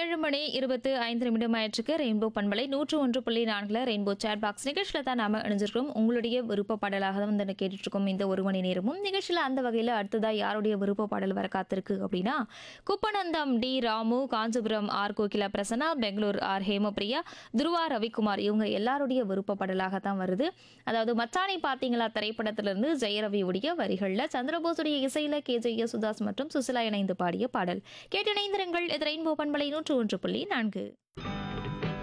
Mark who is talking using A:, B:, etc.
A: ஏழு மணி இருபத்து ஐந்து நிமிடம் ஆயிற்றுக்கு ரெயின்போ பண்பலை நூற்று ஒன்று புள்ளி நான்குல ரெயின்போ சேட் பாக்ஸ் நிகழ்ச்சியில் தான் நாம இணைஞ்சிருக்கோம் உங்களுடைய விருப்ப பாடலாக தான் வந்து கேட்டுட்டு இருக்கோம் இந்த ஒரு மணி நேரமும் நிகழ்ச்சியில் அந்த வகையில் அடுத்ததா யாருடைய விருப்ப பாடல் வர காத்திருக்கு அப்படின்னா Kuppanandam T Ramu Kanchipuram R Kokila Prasanna Bangalore R Hemapriya Dhruva Ravikumar இவங்க எல்லாருடைய விருப்ப பாடலாக தான் வருது அதாவது மச்சானை பார்த்தீங்களா திரைப்படத்திலிருந்து ஜெயரவியுடைய வரிகளில் சந்திரபோஸுடைய இசையில கே ஜெய சுதாஸ் மற்றும் சுசிலா இணைந்து பாடிய பாடல் கேட்டு இணைந்திருங்கள் இது ரெயின்போ பண்பலை நூற்று ஒன்று புள்ளி நான்கு